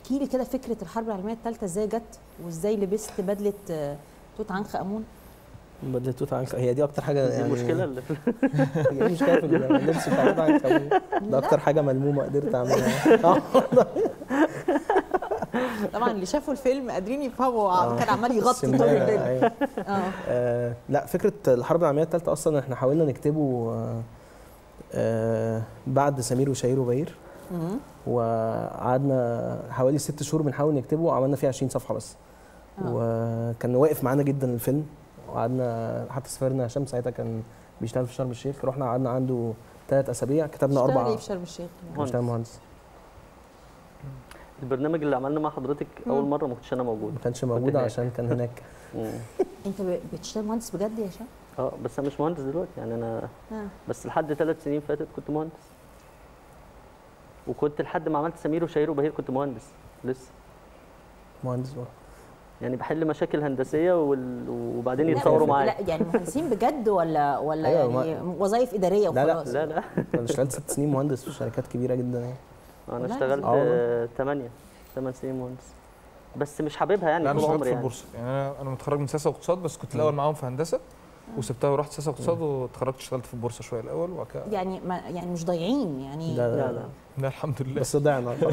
احكي لي كده فكره الحرب العالميه الثالثه ازاي جت وازاي لبست بدله آه، توت عنخ امون بدله توت عنخ هي دي اكتر حاجه دي يعني المشكله اللي في هي المشكله في اللبس بتاع توت عنخ آمون. ده اكتر حاجه ملمومه قدرت اعملها آه. طبعا اللي شافوا الفيلم قادرين يفهموا آه. كان عمال يغطي طول السمانة، الليل أيوة. اه آه، لا فكره الحرب العالميه الثالثه اصلا احنا حاولنا نكتبه آه، آه، بعد سمير وشهير وبهير مم. وقعدنا حوالي ست شهور بنحاول نكتبه وعملنا فيه 20 صفحه بس آه. وكان واقف معانا جدا الفيلم وقعدنا حتى سافرنا هشام ساعتها كان بيشتغل في شرم الشيخ رحنا قعدنا عنده ثلاث اسابيع كتبنا اشتغل اربع ايه في شرم الشيخ مهندس. بيشتغل مهندس البرنامج اللي عملنا مع حضرتك اول مره ما كنتش انا موجود ما كانش موجود هناك. عشان كان هناك مم. انت ب- بتشتغل مهندس بجد يا هشام؟ اه بس انا مش مهندس دلوقتي يعني انا آه. بس لحد ثلاث سنين فاتت كنت مهندس وكنت لحد ما عملت سمير وشهير وبهير كنت مهندس لسه مهندس بقى. يعني بحل مشاكل هندسيه وال... وبعدين لا، يتصوروا معايا لا يعني مهندسين بجد ولا ولا أيوة، يعني وظائف اداريه لا، لا. وخلاص لا لا انا اشتغلت ست سنين مهندس في شركات كبيره جدا يعني انا والله اشتغلت آه والله. 8 8 سنين مهندس بس مش حاببها يعني لا انا طول اشتغلت عمري في يعني البورصه يعني انا انا متخرج من سياسه واقتصاد بس كنت الاول معاهم في هندسه وسبتها ورحت سياسه واقتصاد واتخرجت اشتغلت في البورصه شويه الاول وبعد كده يعني ما يعني مش ضايعين يعني لا لا لا لا الحمد لله بس ضعنا خلاص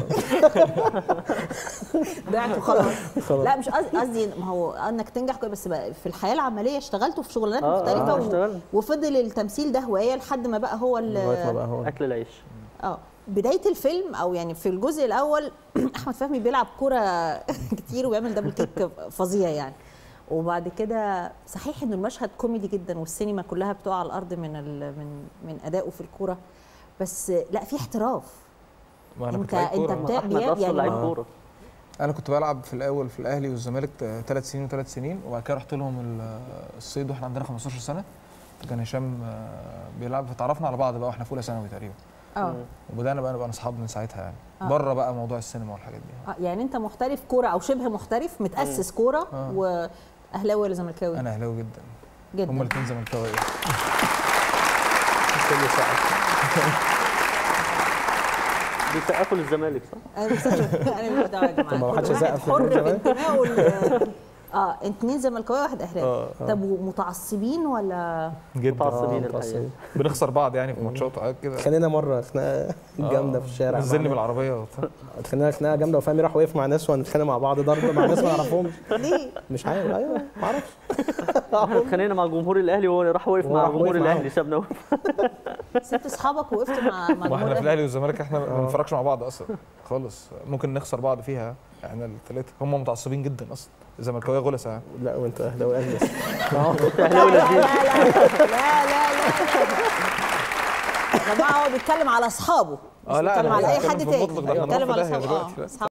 ضعت وخلاص خلاص لا مش قصدي قصدي ما هو انك تنجح كويس بس بقى في الحياه العمليه اشتغلتوا في شغلانات اه مختلفه اه و... اشتغلنا وفضل التمثيل ده هوايه لحد ما بقى هو ال- لغايه ما بقى هو اكل العيش اه بدايه الفيلم او يعني في الجزء الاول احمد فهمي بيلعب كوره كتير وبيعمل دبل كيك فظيع يعني وبعد كده صحيح ان المشهد كوميدي جدا والسينما كلها بتقع على الارض من ال... من من ادائه في الكوره بس لا في احتراف ما انا انت كنت لعيب انت كوره بتا... احمد بي- اصلا لعيب يعني كوره انا كنت بلعب في الاول في الاهلي والزمالك ثلاث سنين وثلاث سنين وبعد كده رحت لهم ال- الصيد واحنا عندنا 15 سنه كان هشام آه، بيلعب فتعرفنا على بعض بقى واحنا في اولى ثانوي تقريبا اه وبدانا بقى نبقى اصحاب من ساعتها يعني آه. بره بقى موضوع السينما والحاجات دي آه، يعني انت محترف كوره او شبه محترف متاسس كوره آه. واهلاوي ولا زملكاوي انا اهلاوي جدا جدا هما الاثنين زملكاويه كل ساعه بيسقفوا للزمالك صح؟ انا مش انا مش دعوه يا جماعه طب ما كل حدش واحد يسقف حر للزمالك؟ في انتمائه ال- اه اتنين زملكاويه واحد اهلاوي اه آه. طب ومتعصبين ولا جدا متعصبين آه، الحقيقه متعصبين. بنخسر بعض يعني في ماتشات وحاجات كده اتخانقنا مره خناقه جامده في الشارع نزلني بالعربيه وبتاع اتخانقنا خناقه جامده وفهمي راح وقف مع ناس وهنتخانق مع بعض ضرب مع ناس ما نعرفهمش ليه؟ مش عارف ايوه ما اعرفش اتخانقنا مع جمهور الاهلي وهو راح وقف وهو مع راح جمهور وقف معاهم. الاهلي سابنا وقف. سبت اصحابك وقفت مع مع ما جمهور احنا في الأهلي؟ الاهلي والزمالك احنا ما بنتفرجش مع بعض اصلا خالص ممكن نخسر بعض فيها احنا الثلاثه هم متعصبين جدا اصلا الزملكاويه غلسه يعني لا وانت اهلاوي اهلي بس لا لا لا لا لا لا يا جماعه هو بيتكلم على اصحابه مش آه، لا، بيتكلم أنا على اي بتكلم حد في تاني المطلق ده، احنا بيتكلم هنروح على في داهية اصحابه دلوقتي، اه لا. أصحابه.